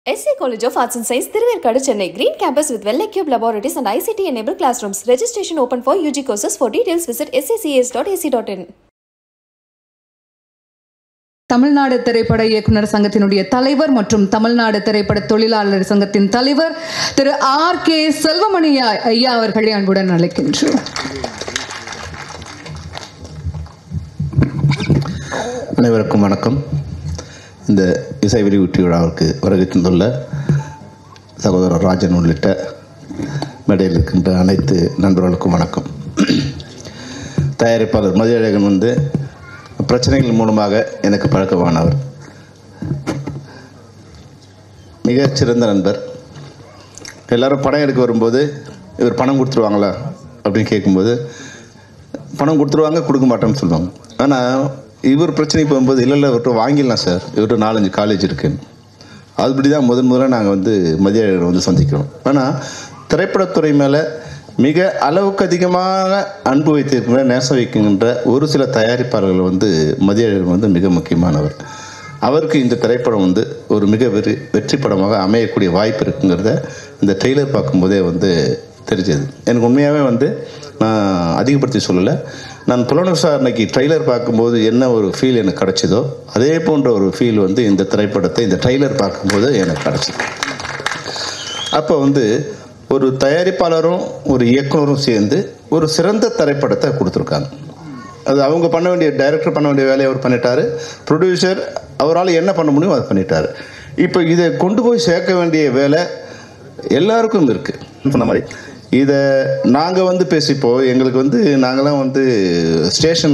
SC College of Arts and Science, Thiruvarkadu, Chennai. Green campus with well-equipped laboratories and ICT-enabled classrooms. Registration open for UG courses. For details, visit sccs.ac.in. Tamil Nadu திரைப்பட இயக்குனர் சங்கத்தினுடைய தலைவர் மற்றும் தமிழ்நாடு திரைப்பட தொழிலாளர் சங்கத்தின் தலைவர் திரு ஆர் கே செல்வமணி ஐயா அவர்களை அன்புடன் அழைக்கின்றோம் அனைவருக்கும் வணக்கம் இந்த இசை வெளியீட்டு விழாவிற்கு வருகை தந்துள்ள சகோதரர் ராஜன் உள்ளிட்ட மேடையில் இருக்கின்ற அனைத்து நண்பர்களுக்கும் வணக்கம் தயாரிப்பாளர் மதியழகன் வந்து பிரச்சனைகள் மூலமாக எனக்கு பழக்கமானவர் மிகச் சிறந்த நண்பர் எல்லாரும் படம் எடுக்க வரும்போது இவர் பணம் கொடுத்துருவாங்களா அப்படின்னு கேட்கும்போது பணம் கொடுத்துருவாங்க கொடுக்க மாட்டோம்னு சொல்லுவாங்க ஆனால் இவர் பிரச்சனை போகும்போது இல்லை இல்லை இவர்கிட்ட வாங்கிடலாம் சார் இவர்கிட்ட நாலஞ்சு காலேஜ் இருக்குன்னு அதுபடி தான் முதன் முதல்ல நாங்கள் வந்து மதியாளர் வந்து சந்திக்கிறோம் ஆனால் திரைப்படத்துறை மேலே மிக அளவுக்கு அதிகமாக அன்பு வைத்திருக்கின்ற நேசம் வைக்கின்ற ஒரு சில தயாரிப்பாளர்கள் வந்து மதியாளர் வந்து மிக முக்கியமானவர் அவருக்கு இந்த திரைப்படம் வந்து ஒரு மிக வெறி வெற்றி படமாக அமையக்கூடிய வாய்ப்பு இருக்குங்கிறத இந்த ட்ரெய்லர் பார்க்கும்போதே வந்து தெரிஞ்சது எனக்கு உண்மையாகவே வந்து நான் அதிகப்படுத்தி சொல்லலை நான் புலனர் சார் அன்னைக்கு ட்ரெய்லர் பார்க்கும்போது என்ன ஒரு ஃபீல் எனக்கு கிடைச்சதோ அதே போன்ற ஒரு ஃபீல் வந்து இந்த திரைப்படத்தை இந்த ட்ரெய்லர் பார்க்கும்போது எனக்கு கிடைச்சது அப்போ வந்து ஒரு தயாரிப்பாளரும் ஒரு இயக்குனரும் சேர்ந்து ஒரு சிறந்த திரைப்படத்தை கொடுத்துருக்காங்க அது அவங்க பண்ண வேண்டிய டைரக்டர் பண்ண வேண்டிய வேலையை அவர் பண்ணிட்டாரு ப்ரொடியூசர் அவரால் என்ன பண்ண முடியும் அதை பண்ணிட்டாரு இப்போ இதை கொண்டு போய் சேர்க்க வேண்டிய வேலை எல்லாருக்கும் இருக்குது சொன்ன மாதிரி இதை நாங்கள் வந்து பேசிப்போம் எங்களுக்கு வந்து நாங்களாம் வந்து ஸ்டேஷன்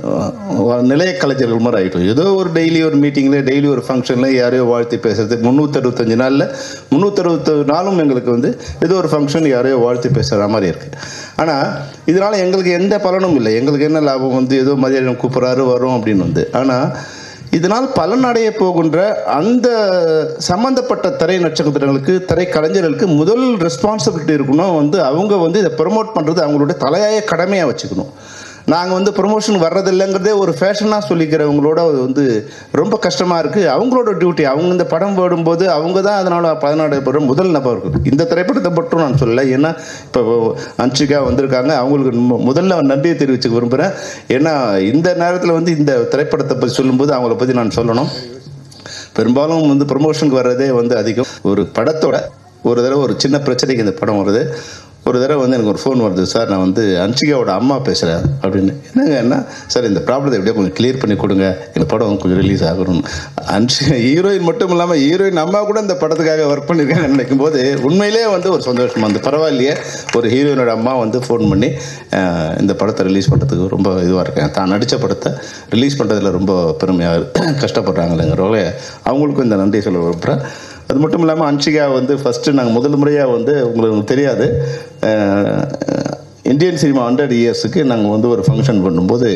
நிலைய கலைஞர்கள் மாதிரி ஆகிட்டோம் ஏதோ ஒரு டெய்லி ஒரு மீட்டிங்கில் டெய்லி ஒரு ஃபங்க்ஷனில் யாரையோ வாழ்த்தி பேசுறது முந்நூற்றறுபத்தஞ்சு நாளில் முந்நூற்றறுபத்தொரு நாளும் எங்களுக்கு வந்து ஏதோ ஒரு ஃபங்க்ஷன் யாரையோ வாழ்த்தி பேசுகிற மாதிரி இருக்குது ஆனால் இதனால் எங்களுக்கு எந்த பலனும் இல்லை எங்களுக்கு என்ன லாபம் வந்து ஏதோ மதியம் கூப்பிட்றாரு வரும் அப்படின்னு வந்து ஆனால் இதனால் பலனடைய போகின்ற அந்த சம்பந்தப்பட்ட திரை நட்சத்திரங்களுக்கு திரை கலைஞர்களுக்கு முதல் ரெஸ்பான்சிபிலிட்டி இருக்கணும் வந்து அவங்க வந்து இதை ப்ரொமோட் பண்ணுறது அவங்களுடைய தலையாய கடமையாக வச்சுக்கணும் நாங்கள் வந்து ப்ரொமோஷன் வர்றதில்லைங்கிறதே ஒரு ஃபேஷனாக சொல்லிக்கிறவங்களோட அது வந்து ரொம்ப கஷ்டமாக இருக்குது அவங்களோட டியூட்டி அவங்க இந்த படம் போடும்போது அவங்க தான் அதனால் பதினாடு படம் முதல் நபர்கள் இந்த திரைப்படத்தை மட்டும் நான் சொல்லலை ஏன்னா இப்போ அன்ஷிகா வந்திருக்காங்க அவங்களுக்கு மு- முதல்ல நன்றியை தெரிவிச்சுக்க விரும்புகிறேன் ஏன்னா இந்த நேரத்தில் வந்து இந்த திரைப்படத்தை பற்றி சொல்லும்போது அவங்கள பற்றி நான் சொல்லணும் பெரும்பாலும் வந்து ப்ரொமோஷனுக்கு வர்றதே வந்து அதிகம் ஒரு படத்தோட ஒரு தடவை ஒரு சின்ன பிரச்சனைக்கு இந்த படம் வருது ஒரு தடவை வந்து எனக்கு ஒரு ஃபோன் வருது சார் நான் வந்து அன்சிகாவோட அம்மா பேசுகிறேன் அப்படின்னு என்னங்க என்ன சார் இந்த ப்ராப்ளத்தை எப்படியோ கொஞ்சம் கிளியர் பண்ணி கொடுங்க இந்த படம் கொஞ்சம் ரிலீஸ் ஆகணும் அன்சிகா ஹீரோயின் மட்டும் இல்லாமல் ஹீரோயின் அம்மா கூட இந்த படத்துக்காக ஒர்க் பண்ணியிருக்காங்க நினைக்கும் போது உண்மையிலேயே வந்து ஒரு சந்தோஷமா அந்த பரவாயில்லையே ஒரு ஹீரோயினோட அம்மா வந்து ஃபோன் பண்ணி அஹ், இந்த படத்தை ரிலீஸ் பண்ணுறதுக்கு ரொம்ப இதுவாக இருக்கேன் தான் நடித்த படத்தை ரிலீஸ் பண்ணுறதுல ரொம்ப பெருமையாக கஷ்டப்படுறாங்களேங்கிறவங்கள அவங்களுக்கும் இந்த நன்றி சொல்ல விரும்புகிறேன் அது மட்டும் இல்லாமல் அன்ஷிகா வந்து ஃபஸ்ட்டு நாங்கள் முதல் முறையாக வந்து உங்களுக்கு தெரியாது அஹ், இந்தியன் சினிமா ஹண்ட்ரட் இயர்ஸுக்கு நாங்கள் வந்து ஒரு ஃபங்க்ஷன் பண்ணும்போது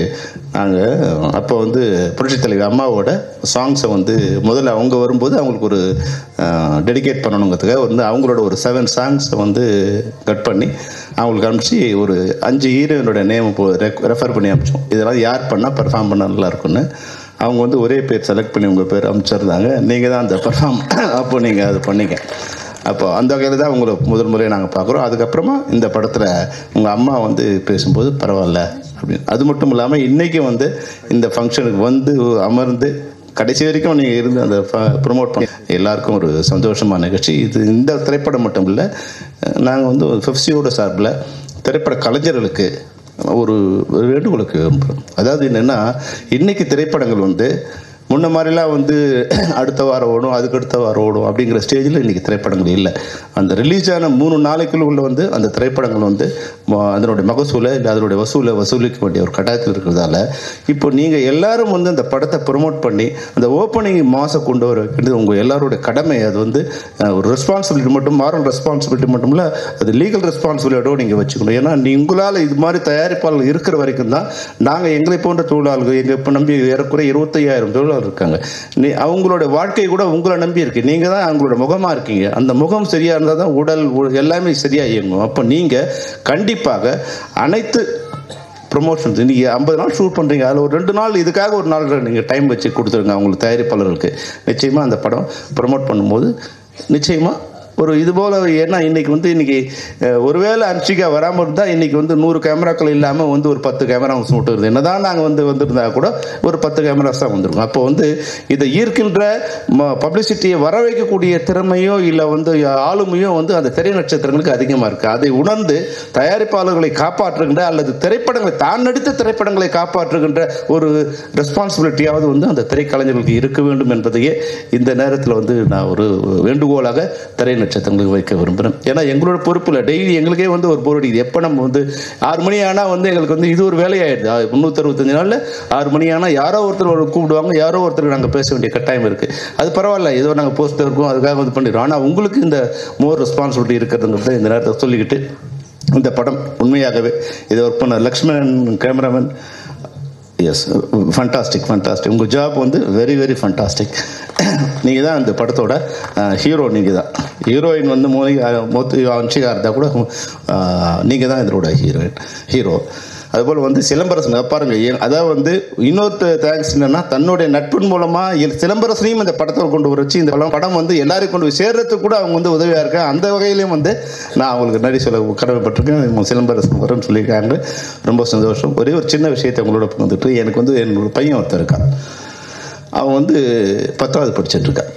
நாங்கள் அப்போ வந்து புரட்சித் தலைவி அம்மாவோட சாங்ஸை வந்து முதல்ல அவங்க வரும்போது அவங்களுக்கு ஒரு டெடிகேட் பண்ணணுங்கிறதுக்காக வந்து அவங்களோட ஒரு செவன் சாங்ஸை வந்து கட் பண்ணி அவங்களுக்கு அனுப்பிச்சு ஒரு அஞ்சு ஹீரோயினோட நேம் ரெஃபர் பண்ணி அனுப்பிச்சோம் இதெல்லாம் யார் பண்ணால் பெர்ஃபார்ம் பண்ண நல்லா இருக்கும்னு அவங்க வந்து ஒரே பேர் செலக்ட் பண்ணி உங்கள் பேர் அனுப்பிச்சிருந்தாங்க நீங்கள் தான் அந்த பெர்ஃபார்ம் அப்போ நீங்கள் அது பண்ணீங்க அப்போ அந்த வகையில் தான் உங்களை முதல் முறையாக நாங்கள் பார்க்குறோம் அதுக்கப்புறமா இந்த படத்தில் உங்கள் அம்மா வந்து பேசும்போது பரவாயில்ல அப்படின்னு அது மட்டும் இல்லாமல் இன்றைக்கும் வந்து இந்த ஃபங்க்ஷனுக்கு வந்து அமர்ந்து கடைசி வரைக்கும் நீங்கள் இருந்து அந்த ப்ரொமோட் பண்ணி எல்லாருக்கும் ஒரு சந்தோஷமான நிகழ்ச்சி இது இந்த திரைப்படம் மட்டும் இல்லை நாங்கள் வந்து ஃபிஃப்சியோட சார்பில் திரைப்பட கலைஞர்களுக்கு ஒரு ஒரு வேண்டுகோளுக்கு விரும்புகிறோம் அதாவது என்னென்னா இன்னைக்கு திரைப்படங்கள் வந்து முன்ன மாதிரிலாம் வந்து அடுத்த வாரம் ஓடும் அதுக்கு அடுத்த வாரம் ஓடும் அப்படிங்கிற ஸ்டேஜில் இன்றைக்கி திரைப்படங்கள் இல்லை அந்த ரிலீஸ் ஆன மூணு நாளைக்குள்ள உள்ள வந்து அந்த திரைப்படங்கள் வந்து ம- அதனுடைய மகசூலை இல்லை அதனுடைய வசூலை வசூலிக்க வேண்டிய ஒரு கட்டாயத்தில் இருக்கிறதால இப்போ நீங்கள் எல்லாரும் வந்து அந்த படத்தை ப்ரொமோட் பண்ணி அந்த ஓப்பனிங் மாதம் கொண்டு வர வேண்டியது உங்கள் எல்லாருடைய கடமை அது வந்து அஹ், ஒரு ரெஸ்பான்சிபிலிட்டி மட்டும் மாரல் ரெஸ்பான்சிபிலிட்டி மட்டும் இல்லை அது லீகல் ரெஸ்பான்சிபிலிட்டியோட நீங்கள் வச்சுக்கணும் ஏன்னா நீ உங்களால் இது மாதிரி தயாரிப்பாளர்கள் இருக்கிற வரைக்கும் தான் நாங்கள் எங்களை போன்ற தொழிலாளர்கள் எங்கள் இப்போ நம்பி ஏறக்குறைய இருபத்தையாயிரம் தொழிலாளர் இருக்காங்க நீ அவங்களோட வாழ்க்கை கூட உங்களை நம்பி இருக்கு நீங்கள் தான் அவங்களோட முகமாக இருக்கீங்க அந்த முகம் சரியாக இருந்தால் தான் உடல் உ- எல்லாமே சரியாக இயங்கும் அப்போ நீங்கள் கண்டிப்பாக அனைத்து ப்ரொமோஷன்ஸ் இன்றைக்கி ஐம்பது நாள் ஷூட் பண்ணுறீங்க அதில் ஒரு ரெண்டு நாள் இதுக்காக ஒரு நாள் நீங்கள் டைம் வச்சு கொடுத்துருங்க அவங்களுக்கு தயாரிப்பாளர்களுக்கு நிச்சயமாக அந்த படம் ப்ரொமோட் பண்ணும்போது நிச்சயமாக ஒரு இது போல் ஏன்னா இன்னைக்கு வந்து இன்னைக்கு அஹ், ஒருவேளை அன்சிகா வராமல் இருந்தால் இன்னைக்கு வந்து நூறு கேமராக்கள் இல்லாமல் வந்து ஒரு பத்து கேமராஸ் மட்டும் இருக்குது என்னதான் நாங்கள் வந்து வந்திருந்தா கூட ஒரு பத்து கேமராஸ் தான் வந்திருக்கும் அப்போ வந்து இதை ஈர்க்கின்ற பப்ளிசிட்டியை வர வைக்கக்கூடிய திறமையோ இல்லை வந்து ஆளுமையோ வந்து அந்த திரை நட்சத்திரங்களுக்கு அதிகமாக இருக்குது அதை உணர்ந்து தயாரிப்பாளர்களை காப்பாற்றுகின்ற அல்லது திரைப்படங்களை தான் நடித்த திரைப்படங்களை காப்பாற்றுகின்ற ஒரு ரெஸ்பான்சிபிலிட்டியாவது வந்து அந்த திரைக்கலைஞர்களுக்கு இருக்க வேண்டும் என்பதையே இந்த நேரத்தில் வந்து நான் ஒரு வேண்டுகோளாக திரை நட்சத்திரங்களுக்கு வைக்க விரும்புகிறேன் ஏன்னா எங்களோட பொறுப்பில் டெய்லி எங்களுக்கே வந்து ஒரு போர் அடிக்குது எப்போ நம்ம வந்து ஆறு மணி ஆனால் வந்து எங்களுக்கு வந்து இது ஒரு வேலையாயிடுது முந்நூற்றி அறுபத்தஞ்சு நாளில் ஆறு மணி ஆனால் யாரோ ஒருத்தர் ஒரு கூப்பிடுவாங்க யாரோ ஒருத்தருக்கு நாங்கள் பேச வேண்டிய கட்டாயம் இருக்குது அது பரவாயில்ல ஏதோ நாங்கள் போஸ்ட் இருக்கோம் அதுக்காக வந்து பண்ணிடுறோம் ஆனால் உங்களுக்கு இந்த மோர் ரெஸ்பான்சிபிலிட்டி இருக்கிறதுங்கிறத இந்த நேரத்தை சொல்லிக்கிட்டு இந்த படம் உண்மையாகவே இதை ஒர்க் பண்ண Lakshmanan cameraman yes fantastic fantastic உங்கள் ஜாப் வந்து வெரி வெரி ஃபண்டாஸ்டிக் நீங்கள் தான் இந்த படத்தோட ஹீரோ நீங்கள் தான் ஹீரோயின் வந்து மோனி மொத்த அன்ஷிகா இருந்தால் கூட நீங்கள் தான் இதோட ஹீரோயின் ஹீரோ அதுபோல் வந்து சிலம்பரசன் பாருங்க ஏன் அதாவது வந்து இன்னொரு தேங்க்ஸ் என்னன்னா தன்னுடைய நட்பின் மூலமாக சிலம்பரசனையும் இந்த படத்தை கொண்டு வர வச்சு இந்த படம் படம் வந்து எல்லாரையும் கொண்டு போய் சேர்றதுக்கு கூட அவங்க வந்து உதவியாக இருக்காங்க அந்த வகையிலையும் வந்து நான் அவங்களுக்கு நன்றி சொல்ல கடமைப்பட்டிருக்கேன் சிலம்பரசன் வரேன்னு சொல்லியிருக்காங்க ரொம்ப சந்தோஷம் ஒரே ஒரு சின்ன விஷயத்தை உங்களோட வந்துட்டு எனக்கு வந்து என்னோட பையன் ஒருத்தர் இருக்கான் அவன் வந்து பத்தாவது படிச்சுட்டு இருக்கான்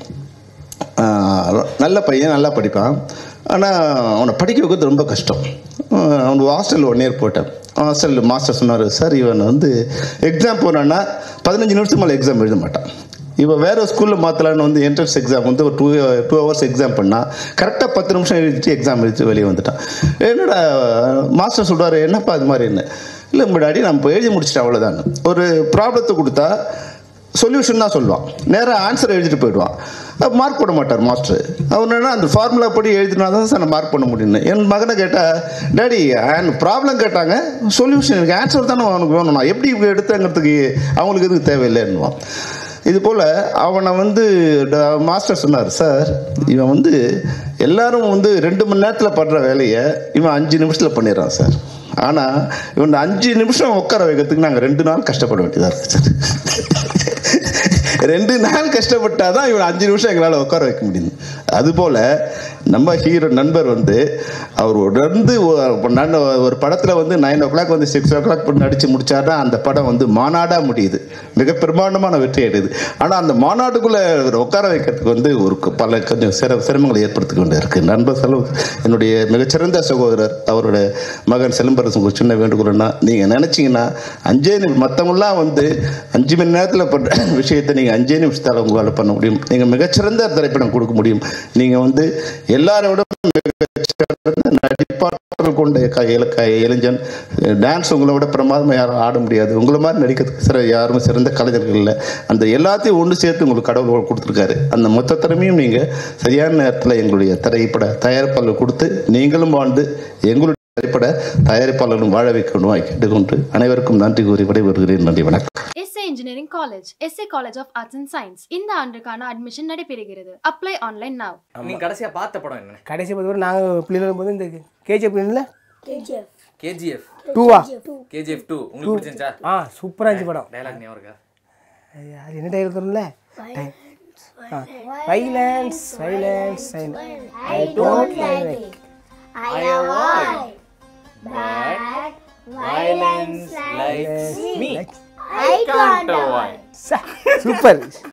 ஆஹ் நல்ல பையன் நல்லா படிப்பான் ஆனால் அவனை படிக்க வைக்கிறது ரொம்ப கஷ்டம் ஆஹ் அவன் ஹாஸ்டலில் ஒன் இயர் போட்டேன் ஹாஸ்டலில் மாஸ்டர் சொன்னார் சார் இவன் வந்து எக்ஸாம் போனான்னா பதினஞ்சு நிமிஷம் மேலே எக்ஸாம் எழுத மாட்டான் இவன் வேறு ஸ்கூலில் மாற்றலான்னு வந்து என்ட்ரன்ஸ் எக்ஸாம் வந்து ஒரு டூ டூ ஹவர்ஸ் எக்ஸாம் பண்ணால் கரெக்டாக பத்து நிமிஷம் எழுதிட்டு எக்ஸாம் எழுதி வெளியே வந்துட்டான் என்னடா மாஸ்டர் சொல்கிறாரு என்னப்பா இது மாதிரி என்ன இல்லை முன்னாடி நம்ம இப்போ எழுதி முடிச்சிட்டேன் அவ்வளோதான் ஒரு ப்ராப்ளத்தை கொடுத்தா சொல்யூஷன் தான் சொல்லுவான் நேராக ஆன்சர் எழுதிட்டு போயிடுவான் அப்போ மார்க் போட மாட்டார் மாஸ்டர் அவர் என்ன அந்த ஃபார்முலா படி எழுதினா தான் சார் நான் மார்க் பண்ண முடியும்னு என் மகனை கேட்டால் டேடி ப்ராப்ளம் கேட்டாங்க சொல்யூஷன் எனக்கு ஆன்சர் தானே அவனுக்கு வேணும் நான் எப்படி இப்படி எடுத்தேங்கிறதுக்கு அவங்களுக்கு எதுக்கு தேவையில்லைன்னுவான் இது போல் அவனை வந்து ட- மாஸ்டர் சொன்னார் சார் இவன் வந்து எல்லாரும் வந்து ரெண்டு மணி நேரத்தில் பண்ணுற வேலையை இவன் அஞ்சு நிமிஷத்தில் பண்ணிடுறான் சார் ஆனால் இவன் அஞ்சு நிமிஷம் உட்கார வைக்கிறதுக்கு நாங்கள் ரெண்டு நாள் கஷ்டப்பட வேண்டியதாக இருக்குது சார் ரெண்டு நாள் கஷ்டப்பட்டாதான் இவன் அஞ்சு நிமிஷம் எங்களால் உட்கார வைக்க முடியுது அதுபோல் நம்ம ஹீரோ நண்பர் வந்து அவர் உடர்ந்து ஒ- நன்- ஒரு படத்தில் வந்து நைன் ஓ கிளாக் வந்து சிக்ஸ் ஓ கிளாக் நடித்து முடிச்சாருன்னா அந்த படம் வந்து மாநாடாக முடியுது மிக பிரமாண்டமான வெற்றி அடையுது ஆனால் அந்த மாநாட்டுக்குள்ளே உட்கார வைக்கிறதுக்கு வந்து ஒரு கு- பல கொஞ்சம் சிர சிரமங்களை ஏற்படுத்தி கொண்டு இருக்குது நண்பர் செலவு என்னுடைய மிகச்சிறந்த சகோதரர் அவரோட மகன் சிலம்பரசன் ஒரு சின்ன வேண்டுகோள்னா நீங்கள் நினச்சிங்கன்னா அஞ்சே நிமிஷம் மற்றவங்களாம் வந்து அஞ்சு மணி நேரத்தில் பண்ணுற விஷயத்தை நீங்கள் அஞ்சே நிமிஷத்தால் உங்களால் பண்ண முடியும் நீங்கள் மிகச்சிறந்த திரைப்படம் கொடுக்க முடியும் நீங்கள் வந்து எல்லாரோட மிகச்சிறந்த நடிப்பாற்றல் கொண்ட க- இள- க- இளைஞன் டான்ஸ் உங்களை விட பிரமாதமாக யாரும் ஆட முடியாது உங்களை மாதிரி நடிக்கிறதுக்கு சிற யாரும் சிறந்த கலைஞர்கள் இல்லை அந்த எல்லாத்தையும் ஒன்று சேர்த்து உங்களுக்கு கடவுள் கொடுத்துருக்காரு அந்த மொத்த திறமையும் நீங்கள் சரியான நேரத்தில் எங்களுடைய திரைப்பட தயாரிப்பாளர் கொடுத்து நீங்களும் வாழ்ந்து எங்களுடைய திரைப்பட தயாரிப்பாளர்களும் வாழ வைக்கணும் கேட்டுக்கொண்டு அனைவருக்கும் நன்றி கூறி விடைபெறுகிறேன் நன்றி வணக்கம் SA engineering college SA college of arts and science இந்த ஆண்டுக்கான அட்மிஷன் நடைபெறுகிறது அப்ளை ஆன்லைன் now நீ கடைசியா பார்த்த படம் என்ன கடைசி பத்து வரை நாங்கள் பிள்ளைகள் போது இந்த கேஜிஎஃப் இல்லை கேஜிஎஃப் டூவா கேஜிஎஃப் டூ உங்களுக்கு பிடிச்சிருந்துச்சா ஆ சூப்பராக இருந்துச்சு படம் டயலாக் ஞாபகம் இருக்கா அது அது என்ன டைல் தரும்ல violence violence I don't like Violence likes me. Super